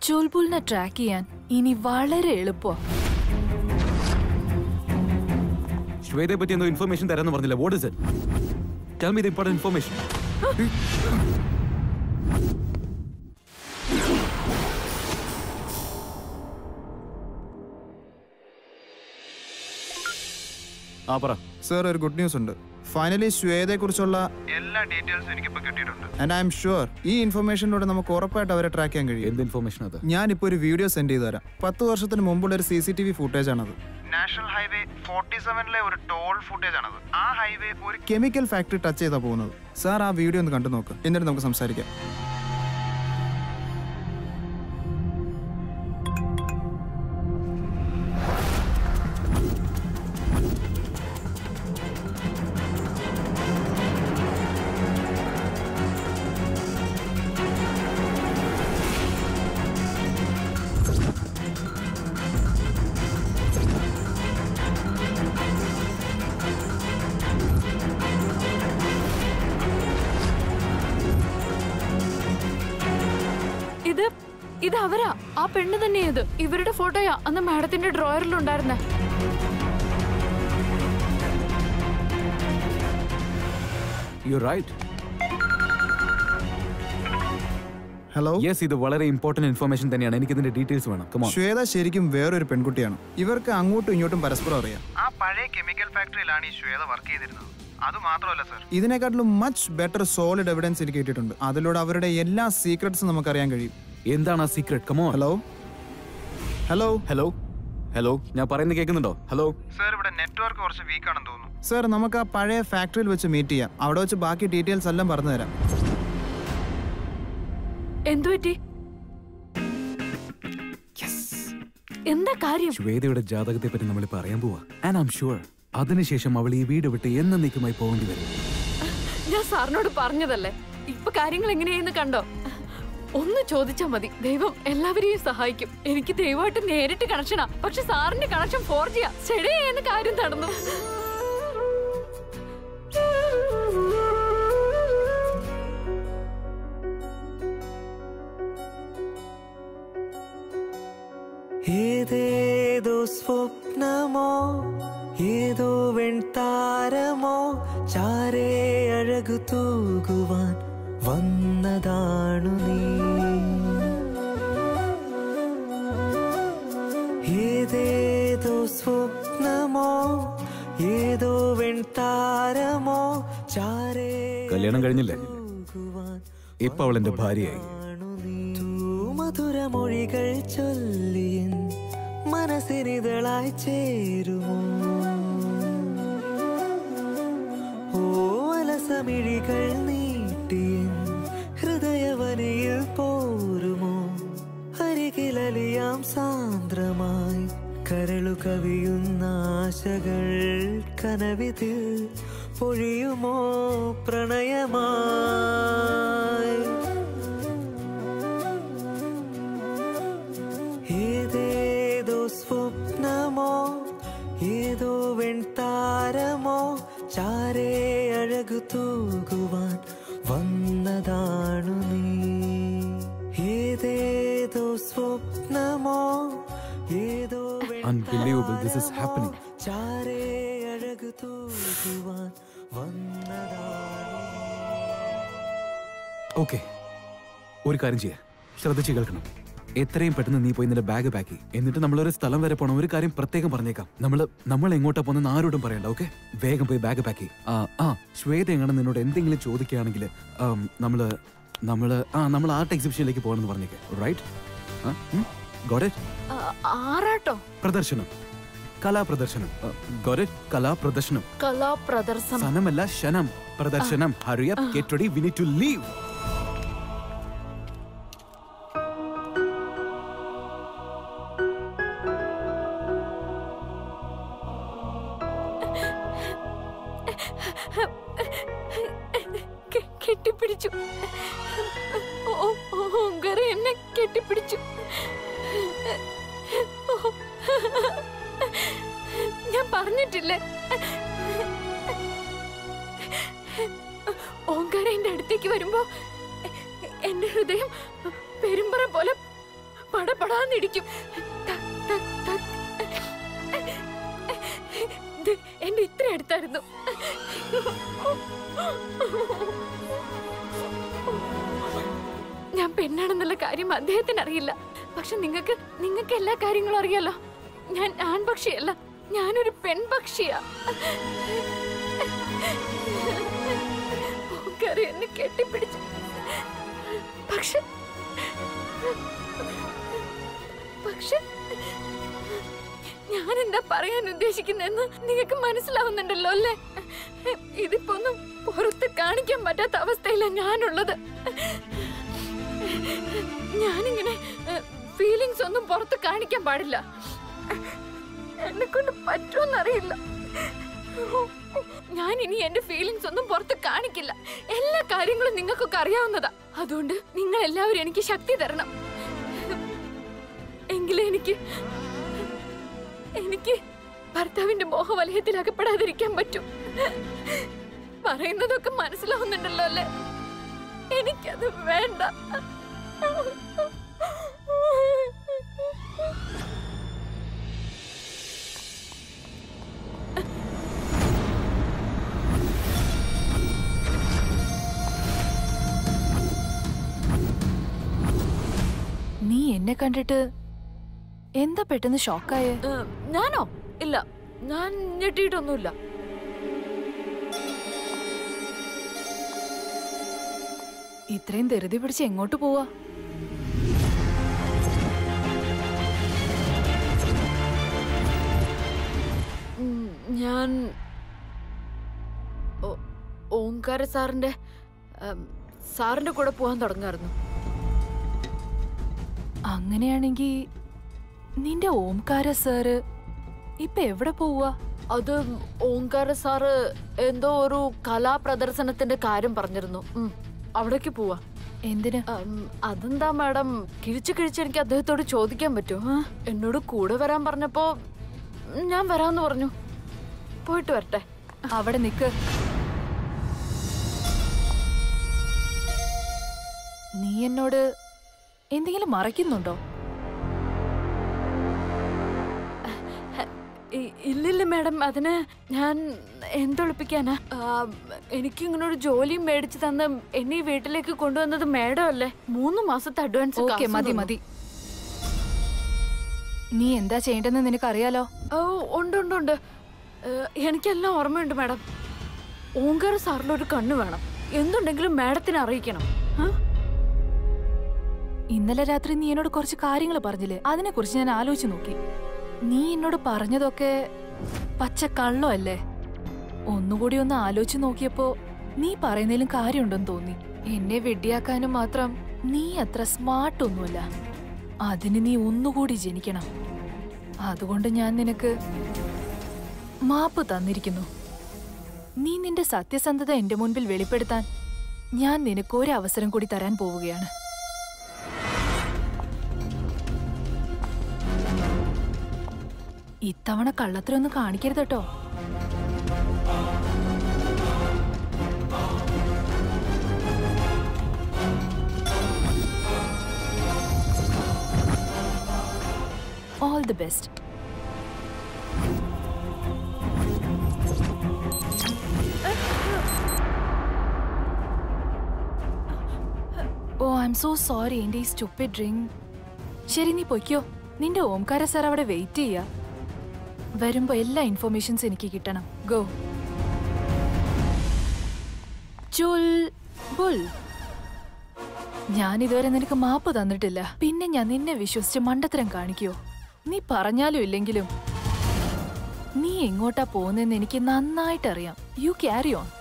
ചുൽബുലിനെ track ചെയ്യാൻ ഇനി വളരെ എളുപ്പമാണ് ശ്വേതയെ പറ്റി എന്തോ ഇൻഫർമേഷൻ തരാന്ന് പറഞ്ഞില്ല what is it tell me the important information ആ പറ സർ ഒരു ഗുഡ് ന്യൂസ് ഉണ്ട് ഫൈനലി ശ്വേതയെ കുറിച്ചുള്ള എല്ലാ ഡീറ്റെയിൽസും എനിക്കിപ്പോ കിട്ടിയിട്ടുണ്ട് ആൻഡ് ഐ എം ഷുവർ ഈ ഇൻഫർമേഷനിലൂടെ നമുക്ക് ഉറപ്പായിട്ട് അവരെ ട്രാക്ക് ചെയ്യാൻ കഴിയും എന്ത് ഇൻഫർമേഷൻ അത് ഞാനിപ്പോൾ ഒരു വീഡിയോ സെൻഡ് ചെയ്തു തരാം പത്ത് വർഷത്തിന് മുമ്പുള്ള ഒരു C C T V footage ആണത് നാഷണൽ ഹൈവേ ഫോർട്ടി സെവനിലെ ഒരു ടോൾ ഫുട്ടേജ് ആണത് ആ ഹൈവേ ഒരു കെമിക്കൽ ഫാക്ടറി ടച്ച് ചെയ്താ പോകുന്നത് സാർ ആ വീഡിയോ ഒന്ന് കണ്ടു നോക്ക് എന്നിട്ട് നമുക്ക് സംസാരിക്കാം ഇത് ഇത് അവരാ ആ പെണ്ണ് തന്നെയാ ഇത് ഇവരുടെ ഫോട്ടോയാ അന്ന് മാഡത്തിന്റെ ഡ്രോയറിലുണ്ടായിരുന്നെ യു റൈറ്റ് ഹലോ യെസ് ഇത് വളരെ ഇമ്പോർട്ടന്റ് ഇൻഫർമേഷൻ തന്നെയാണ് എനിക്ക് ഇതിന്റെ ഡീറ്റെയിൽസ് വേണം കമോൺ ശ്വേത ശരിക്കും വേറൊരു പെൺകുട്ടിയാണ് ഇവർക്ക് അങ്ങോട്ടും ഇങ്ങോട്ടും പരസ്പരം അറിയാം ആ പഴയ കെമിക്കൽ ഫാക്ടറിയിലാണ് ഈ ശ്വേത വർക്ക് ചെയ്തിരുന്നത് അത് മാത്രമല്ല സർ ഇതിനെക്കാട്ടിലും മച്ച് ബെറ്റർ സോളിഡ് എവിഡൻസ് എനിക്ക് കിട്ടിയിട്ടുണ്ട് അതിലൂടെ അവരുടെ എല്ലാ സീക്രട്സും നമുക്ക് അറിയാൻ കഴിയും എന്താണ് ആ secret come on hello hello hello hello ഞാൻ പറയുന്നത് കേൾക്കുന്നുണ്ടോ ഹലോ സർ ഇവിടെ നെറ്റ്വർക്ക് കുറച്ച് വീക്ക് ആണെന്ന് തോന്നുന്നു സർ നമുക്ക് ആ പഴയ ഫാക്ടറിയിൽ വെച്ച് മീറ്റ് ചെയ്യാം അവിടെ വെച്ച് ബാക്കി ഡീറ്റെയിൽസ് എല്ലാം പറഞ്ഞു തരാം എന്തുപറ്റി എന്താ കാര്യം ശ്വേതയുടെ ജാതകത്തെ പറ്റി നമ്മൾ പറയാൻ പോവാ ആൻഡ് ഐം ഷുവർ അതിനുശേഷം അവൾ ഈ വീട് വിട്ട് എന്നേക്കുമായി പോകേണ്ടി വരും ഞാൻ സാറിനോട് പറഞ്ഞതല്ലേ ഇപ്പൊ കാര്യങ്ങൾ എങ്ങനെയാന്ന് കണ്ടോ ഒന്ന് ചോദിച്ചാ മതി ദൈവം എല്ലാവരെയും സഹായിക്കും എനിക്ക് ദൈവമായിട്ട് നേരിട്ട് കണക്ഷനാ പക്ഷെ സാറിന്റെ കണക്ഷൻ ഫോർ ജിയാ ശരിയെന്ന് കാര്യം നടന്നു ഏതേതോ സ്വപ്നമോ ഏതോ വെൺതാരമോ ചാരേ അഴകു തൂകുവാൻ വന്നതാണു നീ ഏതേതോ സ്വപ്നമോ ഏതോ വെൺതാരമോ ചാരേ കല്യാണം കഴിഞ്ഞില്ലേ തൂകുവാൻ ഇപ്പൊ അവൾ എന്റെ ഭാര്യയായി മധുരമൊഴികൾ ചൊല്ലിയൻ മനസ്സിനിതളായി ചേരുമോ ഓ അലസമിഴികൾ നീട്ടിയൻ ഹൃദയവനിയിൽ പോരുമോ അരികിലലിയാം സാന്ദ്രമായി കരളു കവിയുന്ന ആശകൾ കനവിതിൽ പൊഴിയുമോ പ്രണയമായി ഏതേതോ സ്വപ്നമോ ഏതോ വെൺതാരമോ ചാരേ അഴകു തൂകുവാൻ വന്നതാണു നീ ഏതേതോ സ്വപ്നമോ ഏതോ Unbelievable, this is happening. ചാരേ അഴകു തൂകുവാൻ വന്നതാണു ഓക്കെ ഒരു കാര്യം ചെയ്യാം ശ്രദ്ധിച്ച് കേൾക്കണം എത്രയും പെട്ടെന്ന് നീ പോയി നിന്റെ ബാഗ് പാക്ക് ചെയ്യ് എന്നിട്ട് നമ്മൾ ഒരു സ്ഥലം വരെ പോകണം ഒരു കാര്യം പ്രത്യേകം പറഞ്ഞേക്കാം നമ്മൾ നമ്മൾ എങ്ങോട്ടാ പോകുന്ന ആരോടും പറയണ്ട ഓക്കെ വേഗം പോയി ബാഗ് പാക്ക് ചെയ്യ് ആ ആ ശ്വേത എങ്ങനെ നിന്നോട് എന്തെങ്കിലും ചോദിക്കുകയാണെങ്കിൽ നമ്മള് നമ്മള് ആ നമ്മൾ ആർട്ട് എക്സിബിഷനിലേക്ക് പോകണമെന്ന് പറഞ്ഞേക്കെ റൈറ്റ് ഗോഡ് ഇറ്റ് ആ, ആറാട്ടോ പ്രദർശനം കലാപ്രദർശനം ഗോഡ് ഇറ്റ് കലാപ്രദർശനം കലാപ്രദർശനം സനമല്ല ശനം പ്രദർശനം ഹറിയ get ready we need to leave കെ- കെട്ടിപ്പിടിച്ചു ഓ- ഓ- ഓങ്കര എന്നെ കെട്ടിപ്പിടിച്ചു ഓ. ഞാൻ പറഞ്ഞിട്ടില്ലേ ഓങ്കാര എന്റെ അടുത്തേക്ക് വരുമ്പോ എ- എന്റെ ഹൃദയം പെരുമ്പറ പോലെ പടപടാന്നിടിക്കും ടക്, ടക്, ടക്. ഇത് എന്റെ ഇത്ര അടുത്തായിരുന്നു ഞാൻ പെണ്ണാണെന്നുള്ള കാര്യം അദ്ദേഹത്തിന് അറിയില്ല പക്ഷെ നിങ്ങൾക്ക് നിങ്ങൾക്ക് എല്ലാ കാര്യങ്ങളും അറിയാലോ ഞാൻ ആൺപക്ഷിയല്ല ഞാനൊരു പെൺപക്ഷിയാ ഓക്കാരി എന്നെ കെട്ടിപ്പിടിച്ചു പക്ഷെ പക്ഷെ ഞാൻ എന്താ പറയാൻ ഉദ്ദേശിക്കുന്നതെന്ന് നിങ്ങൾക്ക് മനസ്സിലാവുന്നുണ്ടല്ലോ അല്ലേ ഇതിപ്പോ ഒന്നും പുറത്ത് കാണിക്കാൻ പറ്റാത്ത അവസ്ഥയിലാണ് ഞാനുള്ളത് ഞാനിങ്ങനെ ഫീലിങ്സ് ഒന്നും പുറത്ത് കാണിക്കാൻ പാടില്ല എന്നെ കൊണ്ട് പറ്റുമെന്നറിയില്ല ഞാൻ ഇനി എന്റെ ഫീലിങ്സ് ഒന്നും പുറത്ത് കാണിക്കില്ല എല്ലാ കാര്യങ്ങളും നിങ്ങൾക്കൊക്കെ അറിയാവുന്നതാ അതുകൊണ്ട് നിങ്ങൾ എല്ലാവരും എനിക്ക് ശക്തി തരണം എങ്കിലേ എനിക്ക് എനിക്ക് ഭർത്താവിന്റെ മോഹവലയത്തിൽ അകപ്പെടാതിരിക്കാൻ പറ്റും പറയുന്നതൊക്കെ മനസ്സിലാവുന്നുണ്ടല്ലോ അല്ലേ എനിക്കത് വേണ്ട നീ എന്നെ കണ്ടിട്ട് എന്താ പെട്ടെന്ന് ഷോക്കായേ ഏ, ഞാനോ ഇല്ല ഞാൻ ഞെട്ടിയിട്ടൊന്നുമില്ല ഇത്രയും ധൃതി പിടിച്ച് എങ്ങോട്ട് പോവാ ഉം, ഞാൻ ഓ- ഓംകാര സാറിന്റെ ഉം, സാറിന്റെ കൂടെ പോകാൻ തുടങ്ങായിരുന്നു അങ്ങനെയാണെങ്കി നിന്റെ ഓംകാര സാറ് ഇപ്പൊ എവിടെ പോവാ അത് ഓംകാര സാറ് എന്തോ ഒരു കലാപ്രദർശനത്തിന്റെ കാര്യം പറഞ്ഞിരുന്നു ഉം, അവിടേക്ക് പോവാ എന്തിന് ഉം, അതെന്താ മാഡം കിഴിച്ച് കിഴിച്ച് എനിക്ക് അദ്ദേഹത്തോട് ചോദിക്കാൻ പറ്റുമോ ആ? എന്നോട് കൂടെ വരാൻ പറഞ്ഞപ്പോ ഉം, ഞാൻ വരാന്ന് പറഞ്ഞു പോയിട്ട് വരട്ടെ അവിടെ നിക്ക് നീ എന്നോട് എന്തെങ്കിലും മറയ്ക്കുന്നുണ്ടോ ഇ- ഇല്ലില്ല മാഡം അതിന് ഞാൻ എന്തൊളിപ്പിക്കാനാ ആ, എനിക്ക് ഇങ്ങനെ ഒരു ജോലിയും മേടിച്ചു തന്ന് എന്നെ ഈ വീട്ടിലേക്ക് കൊണ്ടുവന്നത് മാഡം അല്ലേ മൂന്ന് മാസത്തെ അഡ്വാൻസ് ഓക്കെ മതി മതി നീ എന്താ ചെയ്യേണ്ടെന്ന് നിനക്കറിയാലോ ഓ ഉണ്ട് ഉണ്ട് ഉണ്ട് ഏ, എനിക്കെല്ലാം ഓർമ്മയുണ്ട് മാഡം ഓങ്കാര സാറിലൊരു കണ്ണ് വേണം എന്തുണ്ടെങ്കിലും മാഡത്തിനെ അറിയിക്കണം ആ? ഇന്നലെ രാത്രി നീ എന്നോട് കുറച്ച് കാര്യങ്ങൾ പറഞ്ഞില്ലേ അതിനെ കുറിച്ച് ഞാൻ ആലോചിച്ച് നോക്കി നീ എന്നോട് പറഞ്ഞതൊക്കെ പച്ച കള്ളോ അല്ലേ ഒന്നുകൂടി ഒന്ന് ആലോചിച്ച് നോക്കിയപ്പോ നീ പറയുന്നതിലും കാര്യമുണ്ടെന്ന് തോന്നി എന്നെ വെടിയാക്കാനും മാത്രം നീ അത്ര സ്മാർട്ട് ഒന്നുമല്ല അതിന് നീ ഒന്നുകൂടി ജനിക്കണം അതുകൊണ്ട് ഞാൻ നിനക്ക് മാപ്പ് തന്നിരിക്കുന്നു നീ നിന്റെ സത്യസന്ധത എന്റെ മുൻപിൽ വെളിപ്പെടുത്താൻ ഞാൻ നിനക്ക് ഒരു അവസരം കൂടി തരാൻ പോവുകയാണ് ഇത്തവണ കള്ളത്തരൊന്നും കാണിക്കരുത് കേട്ടോ all the best oh I'm so sorry എൻ്റെ ഈ സ്റ്റുപ്പിഡ് ഡ്രിങ്ക് ശരി നീ പൊയ്ക്കോ നിന്റെ ഓംകാര സാർ അവിടെ വെയിറ്റ് ചെയ്യാ വരുമ്പോ എല്ലാ ഇൻഫർമേഷൻസ് എനിക്ക് കിട്ടണം ഗോ ചുൽ ബുൽ ഞാൻ ഇതുവരെ നിനക്ക് മാപ്പ് തന്നിട്ടില്ല പിന്നെ ഞാൻ നിന്നെ വിശ്വസിച്ച് മണ്ടത്തരം കാണിക്കോ നീ പറഞ്ഞാലും ഇല്ലെങ്കിലും നീ എങ്ങോട്ടാ പോകുന്നതെന്ന് എനിക്ക് നന്നായിട്ട് അറിയാം യു ക്യാരി ഓൺ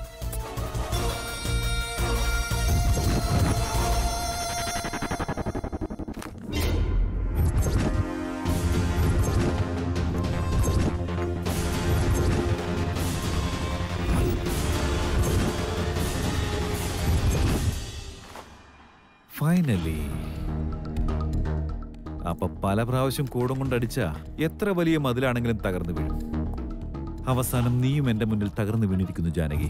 ഫൈനലി അപ്പൊ പല പ്രാവശ്യം കൂടം കൊണ്ടടിച്ച എത്ര വലിയ മതിലാണെങ്കിലും തകർന്നു വീഴും അവസാനം നീയും എന്റെ മുന്നിൽ തകർന്നു വീണിരിക്കുന്നു Janaki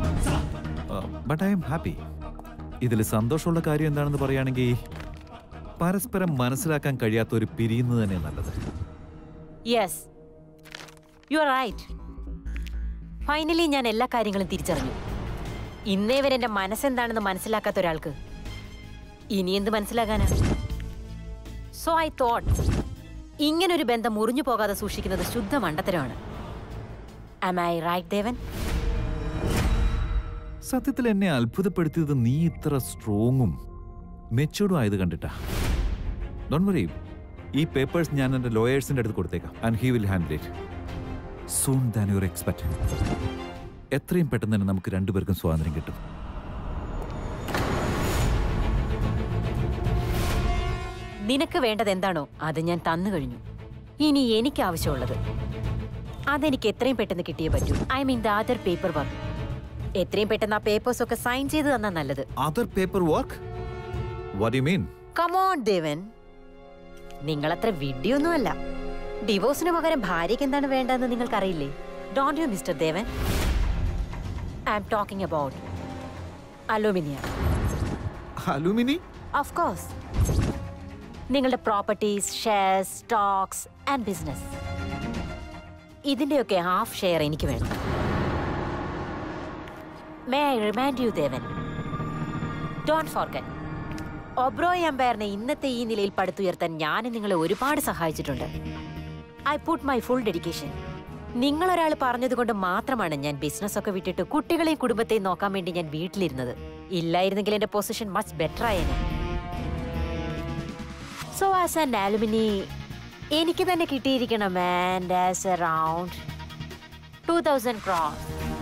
but I'm happy ഇതിൽ സന്തോഷമുള്ള കാര്യം എന്താണെന്ന് പറയുകയാണെങ്കിൽ പരസ്പരം മനസ്സിലാക്കാൻ കഴിയാത്ത ഒരു പിരിയുന്നത് തന്നെ നല്ലത് yes you are right finally ഞാൻ എല്ലാ കാര്യങ്ങളും തിരിച്ചറിഞ്ഞു ഇന്നേ വരെ എന്റെ മനസ്സെന്താണെന്ന് മനസ്സിലാക്കാത്ത ഒരാൾക്ക് ഇനി എന്ത് മനസ്സിലാകാനാ സോ ഐ തോട്ട് ഇങ്ങനൊരു ബന്ധം മുറിഞ്ഞു പോകാതെ സൂക്ഷിക്കുന്നത് ശുദ്ധ മണ്ടത്തരമാണ് ആം ഐ റൈറ്റ് ദേവൻ സത്യത്തിൽ എന്നെ അത്ഭുതപ്പെടുത്തിയത് നീ ഇത്ര സ്ട്രോങ്ങും മെച്ചൂർഡും ആയത് കണ്ടിട്ടാ ഡോൺ വറി ഈ പേപ്പേഴ്സ് ഞാൻ എൻ്റെ ലോയേഴ്സിന്റെ അടുത്ത് കൊടുത്തേക്കാം and he will handle it soon than your expect എത്രയും പെട്ടെന്ന് തന്നെ നമുക്ക് രണ്ടുപേർക്കും സ്വാതന്ത്ര്യം കിട്ടും നിനക്ക് വേണ്ടത് എന്താണോ അത് ഞാൻ തന്നു കഴിഞ്ഞു ഇനി എനിക്ക് ആവശ്യമുള്ളത് അതെനിക്ക് എത്രയും പെട്ടെന്ന് കിട്ടിയേ പറ്റൂ I mean the other paper work എത്രയും പെട്ടെന്ന് ആ പേപ്പേഴ്സ് ഒക്കെ സൈൻ ചെയ്ത് തന്നാ നല്ലത് other paper work what you mean come on Devan നിങ്ങളത്ര വിഡ്ഢിയൊന്നുമല്ല ഡിവോഴ്സിന് പകരം ഭാര്യയ്ക്ക് എന്താണ് വേണ്ടതെന്ന് നിങ്ങൾക്കറിയില്ലേ don't you mister Devan I'm talking about aluminium alumni of course നിങ്ങളുടെ properties shares stocks and business ഇതിന്റെയൊക്കെ ഹാഫ് ഷെയർ എനിക്ക് വേണം may I remind you Devan don't forget Oberoi അമ്പയറിനെ ഇന്നത്തെ ഈ നിലയിൽ പടുത്തുയർത്താൻ ഞാൻ നിങ്ങളെ ഒരുപാട് സഹായിച്ചിട്ടുണ്ട് I put my full dedication നിങ്ങൾ ഒരാൾ പറഞ്ഞതുകൊണ്ട് മാത്രമാണ് ഞാൻ ബിസിനസ് ഒക്കെ വിട്ടിട്ട് കുട്ടികളെയും കുടുംബത്തെയും നോക്കാൻ വേണ്ടി ഞാൻ വീട്ടിലിരുന്നത് ഇല്ലായിരുന്നെങ്കിൽ എന്റെ പൊസിഷൻ മച്ച് ബെറ്റർ ആയേനെ സോ ആസ് ആൻ ആലുമിനി എനിക്ക് തന്നെ കിട്ടിയിരിക്കണം and as around two thousand crores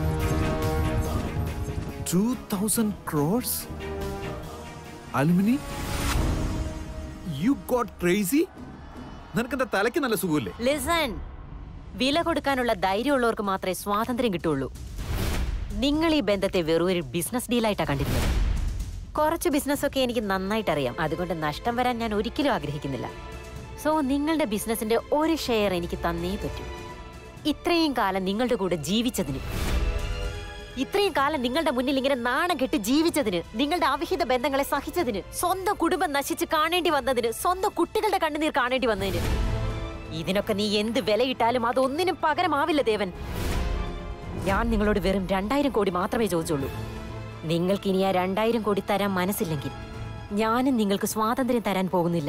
two thousand crores alumni you got crazy നിനക്ക് എന്റെ തലയ്ക്ക് നല്ല സുഖമില്ലേ ലിസൺ വില കൊടുക്കാനുള്ള ധൈര്യമുള്ളവർക്ക് മാത്രമേ സ്വാതന്ത്ര്യം കിട്ടുള്ളൂ നിങ്ങൾ ഈ ബന്ധത്തെ വെറും ഒരു ബിസിനസ് ഡീലായിട്ടാണ് കണ്ടിരുന്നത് കുറച്ച് ബിസിനസ് ഒക്കെ എനിക്ക് നന്നായിട്ട് അറിയാം അതുകൊണ്ട് നഷ്ടം വരാൻ ഞാൻ ഒരിക്കലും ആഗ്രഹിക്കുന്നില്ല സോ നിങ്ങളുടെ ബിസിനസിന്റെ ഒരു ഷെയർ എനിക്ക് തന്നേ പറ്റൂ ഇത്രയും കാലം നിങ്ങളുടെ കൂടെ ജീവിച്ചതിന് ഇത്രയും കാലം നിങ്ങളുടെ മുന്നിൽ ഇങ്ങനെ നാണം കെട്ട് ജീവിച്ചതിന് നിങ്ങളുടെ അവിഹിത ബന്ധങ്ങളെ സഹിച്ചതിന് സ്വന്തം കുടുംബം നശിച്ച് കാണേണ്ടി വന്നതിന് സ്വന്തം കുട്ടികളുടെ കണ്ണുനീർ കാണേണ്ടി വന്നതിന് ഇതിനൊക്കെ നീ എന്ത് വിലയിട്ടാലും അതൊന്നിനും പകരമാവില്ല ദേവൻ ഞാൻ നിങ്ങളോട് വെറും രണ്ടായിരം കോടി മാത്രമേ ചോദിച്ചുള്ളൂ നിങ്ങൾക്ക് ഇനി ആ രണ്ടായിരം കോടി തരാൻ മനസ്സില്ലെങ്കിൽ ഞാനും നിങ്ങൾക്ക് സ്വാതന്ത്ര്യം തരാൻ പോകുന്നില്ല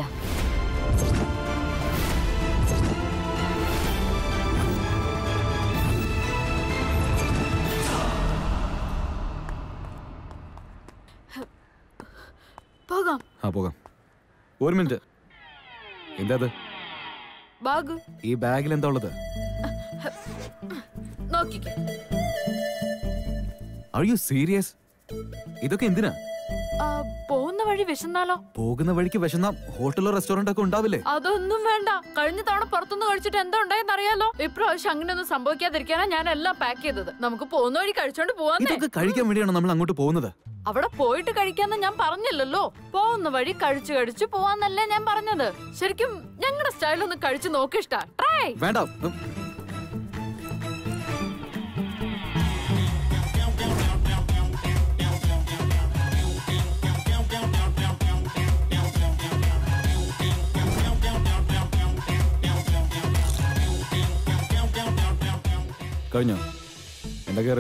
പോകാം ആ പോകാം ഒരു മിനിറ്റ് എന്താ അത് ബാഗു ഈ ബാഗിൽ എന്താ ഉള്ളത് നോക്കിക്കേ ആർ യു സീരിയസ് ഇതൊക്കെ എന്തിനാ ആ, പോകുന്ന വഴി വിശന്നാലോ പോകുന്ന വഴിക്ക് വിശന്ന ഹോട്ടലോ റെസ്റ്റോറന്റ് ഒക്കെ ഉണ്ടാവില്ലേ അതൊന്നും വേണ്ട കഴിഞ്ഞ തവണ പുറത്തുനിന്ന് കഴിച്ചിട്ട് എന്താ ഉണ്ടായെന്ന് അറിയാലോ ഇപ്രാവശ്യം അങ്ങനെയൊന്നും സംഭവിക്കാതിരിക്കാനാ ഞാൻ എല്ലാം പാക്ക് ചെയ്തത് നമുക്ക് പോകുന്ന വഴി കഴിച്ചോണ്ട് പോവാന്നേ ഇതൊക്കെ കഴിക്കാൻ വേണ്ടിയാണ് നമ്മൾ അങ്ങോട്ട് പോകുന്നത് അവിടെ പോയിട്ട് കഴിക്കാന്ന് ഞാൻ പറഞ്ഞില്ലല്ലോ പോകുന്ന വഴി കഴിച്ചു കഴിച്ചു പോവാന്നല്ലേ ഞാൻ പറഞ്ഞത് ശരിക്കും ഞങ്ങളുടെ സ്റ്റൈൽ ഒന്ന് കഴിച്ചു നോക്കിഷ്ട ട്രൈ വേണ്ട ഉം. കഴിഞ്ഞോ എന്താ കേറ്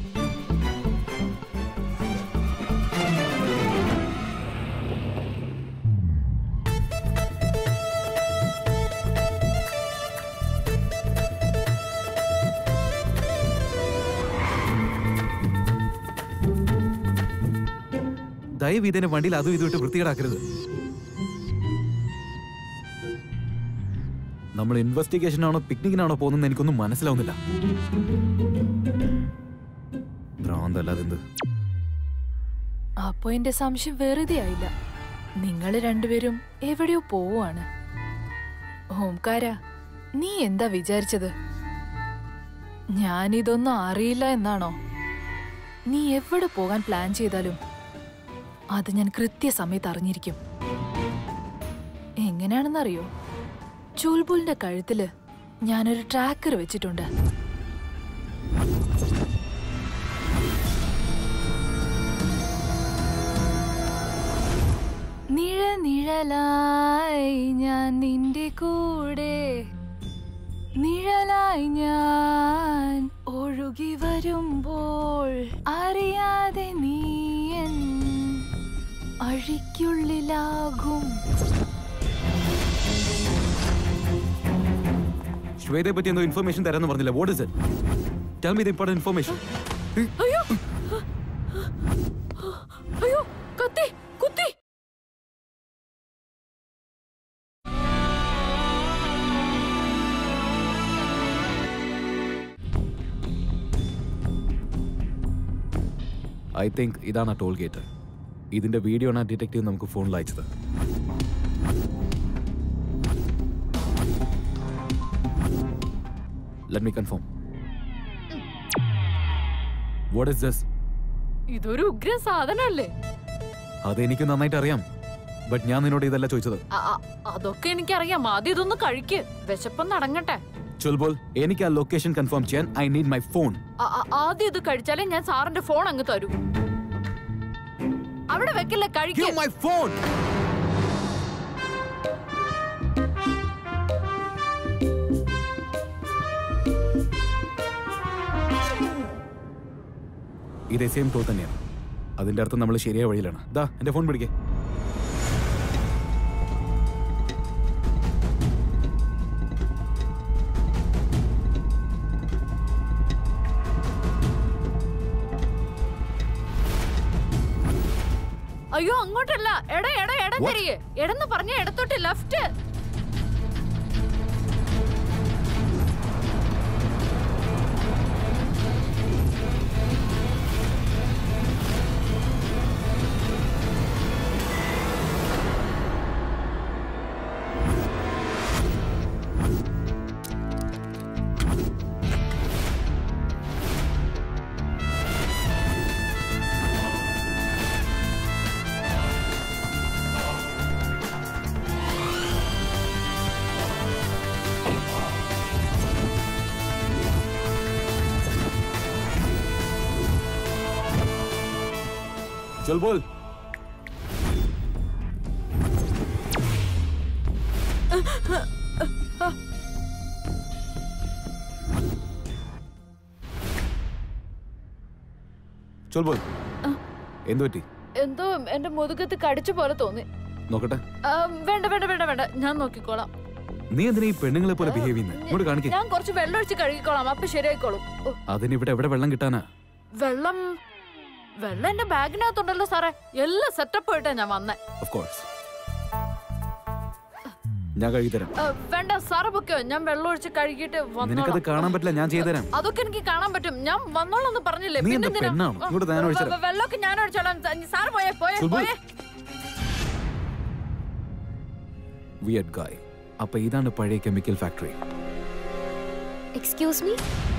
ദയവ് ഇതിനെ വണ്ടിയിൽ അതും ഇതും ഇട്ട് വൃത്തികേടാക്കരുത് നമ്മൾ ഇൻവെസ്റ്റിഗേഷനാണോ പിക്നിക്കിനാണോ പോകുന്നത് എനിക്കൊന്നും മനസ്സിലാവുന്നില്ല ഭ്രാന്തല്ലാതെ എന്ത് അപ്പൊ എന്റെ സംശയം വെറുതെ ആയില്ല നിങ്ങൾ രണ്ടുപേരും എവിടെയോ പോവാണ് ഓംകാര നീ എന്താ വിചാരിച്ചത് ഞാനിതൊന്നും അറിയില്ല എന്നാണോ നീ എവിടെ പോകാൻ പ്ലാൻ ചെയ്താലും അത് ഞാൻ കൃത്യസമയത്ത് അറിഞ്ഞിരിക്കും എങ്ങനെയാണെന്നറിയോ ചുൽബുലിന്റെ കഴുത്തില് ഞാനൊരു ട്രാക്കർ വെച്ചിട്ടുണ്ട് നിഴനിഴലായി ഞാൻ നിന്റെ കൂടെ നിഴലായി ഞാൻ ഒഴുകി വരുമ്പോൾ അറിയാതെ നീയൻ അഴിക്കുള്ളിലാകും ശ്വേതയെ പറ്റി എന്തോ ഇൻഫർമേഷൻ തരാന്ന് പറഞ്ഞില്ല what is it tell me the important information അയ്യോ അയ്യോ കത്തി കുത്തി ഐ തിങ്ക് ഇതാണ് ആ ടോൾ ഗേറ്റ് ഇതിന്റെ വീഡിയോ ആണ് ആ ഡിറ്റക്റ്റീവ് നമുക്ക് ഫോണിൽ അയച്ചത് let me confirm what is this ഇതൊരു ഉഗ്ര സാധനല്ലേ അതെനിക്ക് നന്നായിട്ട് അറിയാം ബട്ട് ഞാൻ നിന്നോട് ഇതല്ല ചോദിച്ചത് അ- അ- അതൊക്കെ എനിക്കറിയാം ആദ്യം ഇതൊന്ന് കഴിക്ക് വിശപ്പം നടങ്ങട്ടെ ചുൽബോൾ എനിക്ക് ആ ലൊക്കേഷൻ കൺഫേം ചെയ്യാൻ ഐ നീഡ് മൈ ഫോൺ അ- അ- ആദ്യം ഇത് കഴിച്ചാലേ ഞാൻ സാറിന്റെ ഫോൺ അങ്ങ് തരൂ അവിടെ വെക്കല്ലേ കഴിക്ക് മൈ ഫോൺ ഇതേ സെയിം ടോൾ തന്നെയാണ് അതിന്റെ അർത്ഥം നമ്മൾ ശരിയായ വഴിയിലാണ് ദാ എന്റെ ഫോൺ പിടിക്കേ അയ്യോ അങ്ങോട്ടല്ല എട എട എട What? തിരികെ എടന്ന് പറഞ്ഞ ഇടത്തോട്ട് ലെഫ്റ്റ് चल बोल ചൊൽ ബോൾ എന്തു പറ്റി എന്തോ എന്റെ മുതുകത്ത് കടിച്ച പോലെ തോന്നി നോക്കട്ടെ ആ, വേണ്ട വേണ്ട വേണ്ട വേണ്ട ഞാൻ നോക്കിക്കോളാം നീ എന്തിനാ ഈ പെണ്ണുങ്ങളെ പോലെ ബിഹേവ് ചെയ്യുന്നത് ഇങ്ങോട്ട് കാണിക്കേ ഞാൻ കുറച്ച് വെള്ളം ഒഴിച്ച് കഴുകിക്കോളാം അപ്പൊ ശരിയായിക്കോളും ഓ, അതിന് ഇവിടെ എവിടെ വെള്ളം കിട്ടാനാ വെള്ളം വെള്ളം എന്റെ ബാഗിനകത്തുണ്ടല്ലോ സാറേ എല്ലാം സെറ്റപ്പ് ആയിട്ടാ ഞാൻ വന്നേ ഓഫ് കോഴ്സ് ഞാൻ കഴുകി തരാം ആ, വേണ്ട സാറ് പൊക്കോ ഞാൻ വെള്ളം ഒഴിച്ച് കഴുകിയിട്ട് നിനക്കത് വന്നോളാം കാണാൻ പറ്റില്ല ഞാൻ ചെയ്തു തരാം അതൊക്കെ എനിക്ക് കാണാൻ പറ്റും ഞാൻ വന്നോളാം പറഞ്ഞില്ലേ നീ എന്താ പിന്നെന്തിനാ? പെണ്ണാണോ? ആ, ഇങ്ങോട്ട് ഞാൻ ഒഴിച്ച് തരാം. വെ- വെള്ളമൊക്കെ ഞാൻ ഒഴിച്ചോളാം സാറ് പോയേ പോയേ സുബു. പോയേ വിയഡ് ഗായ് അപ്പൊ ഇതാണ് പഴയ കെമിക്കൽ ഫാക്ടറി എക്സ്ക്യൂസ് മീ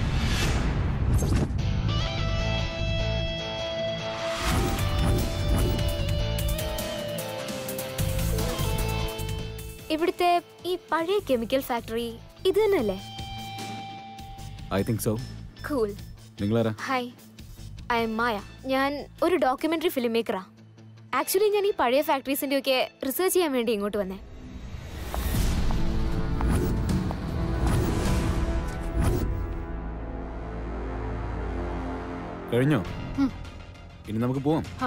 ഇവിടുത്തെ ഈ പഴയ കെമിക്കൽ ഫാക്ടറി ഇത് തന്നെയല്ലേ ഐ തിങ്ക് സോ കൂൾ നിങ്ങളാരാ ഹായ് ഐ എം മായ ഞാൻ ഒരു ഡോക്യുമെന്ററി ഫിലിം മേക്കറാ ആക്ച്വലി ഞാൻ ഈ പഴയ ഫാക്ടറീസിന്റെ ഒക്കെ റിസർച്ച് ചെയ്യാൻ വേണ്ടി ഇങ്ങോട്ട് വന്നേ കഴിഞ്ഞോ ഇനി നമുക്ക് പോവാം ആ.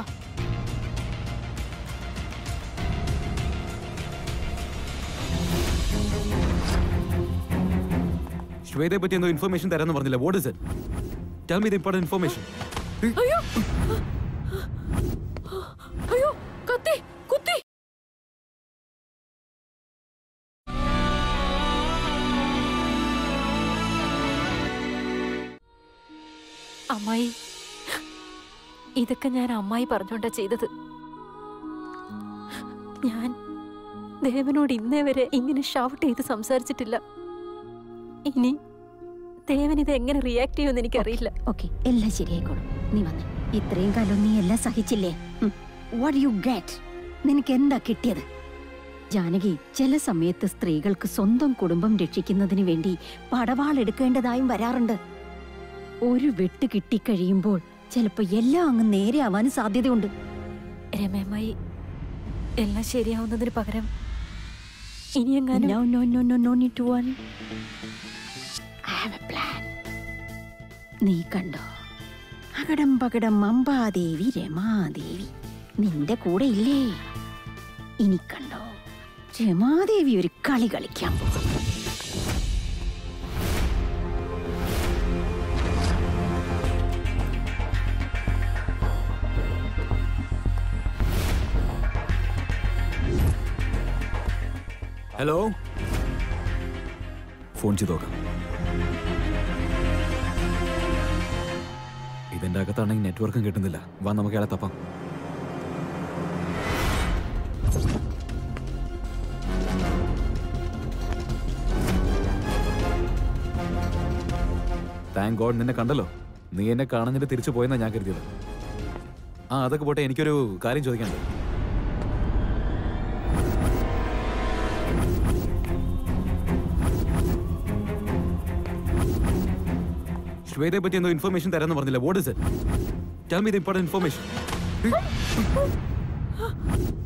ശ്വേതയെ പറ്റി എന്തോ ഇൻഫർമേഷൻ തരാന്ന് പറഞ്ഞില്ല what is it tell me the important information അയ്യോ അയ്യോ കത്തി കുത്തി അമ്മായി ഇതൊക്കെ ഞാൻ അമ്മായി പറഞ്ഞോണ്ടാ ചെയ്തത് ഞാൻ ദേവനോട് ഇന്നേ വരെ ഇങ്ങനെ ഷൗട്ട് ചെയ്ത് സംസാരിച്ചിട്ടില്ല ഇനി ദേവൻ ഇത് എങ്ങനെ റിയാക്ട് ചെയ്യുമെന്ന് എനിക്കറിയില്ല ഓക്കെ എല്ലാം ശരിയായിക്കോളും നീ വന്നേ ഇത്രയും കാലം നീ എല്ലാം സഹിച്ചില്ലേ വാട്ട് യു ഗെറ്റ് നിനക്ക് എന്താ കിട്ടിയത് ജാനകി ചില സമയത്ത് സ്ത്രീകൾക്ക് സ്വന്തം കുടുംബം രക്ഷിക്കുന്നതിന് വേണ്ടി പടവാളെടുക്കേണ്ടതായും വരാറുണ്ട് ഒരു വെട്ട് കിട്ടിക്കഴിയുമ്പോൾ ചിലപ്പോ എല്ലാം അങ്ങ് നേരെ ആവാനും സാധ്യതയുണ്ട് രമേമ്മായി എല്ലാം ശരിയാവുന്നതിന് പകരം ഇനിയെങ്ങാനും No, no, no, no, no need to worry. I have a plan. നീ കണ്ടോ അകടം പകടം അംബാദേവി രമാദേവി നിന്റെ കൂടെ ഇല്ലേ ഇനി കണ്ടോ രമാദേവി ഒരു കളി കളിക്കാൻ പോകും ഹലോ ഫോൺ ചെയ്ത് നോക്കാം ഇതിന്റെ അകത്താണെങ്കിൽ നെറ്റ്വർക്കും കിട്ടുന്നില്ല വാ നമുക്ക് അയാളെ തപ്പാം താങ്ക് ഗോഡ് നിന്നെ കണ്ടല്ലോ നീ എന്നെ കാണുന്നിട്ട് തിരിച്ചു പോയെന്നാ ഞാൻ കരുതിയത് ആ അതൊക്കെ പോട്ടെ എനിക്കൊരു കാര്യം ചോദിക്കാനുണ്ട് ശ്വേതയെ പറ്റി എന്തോ ഇൻഫർമേഷൻ തരാന്ന് പറഞ്ഞില്ല what is it tell me the important information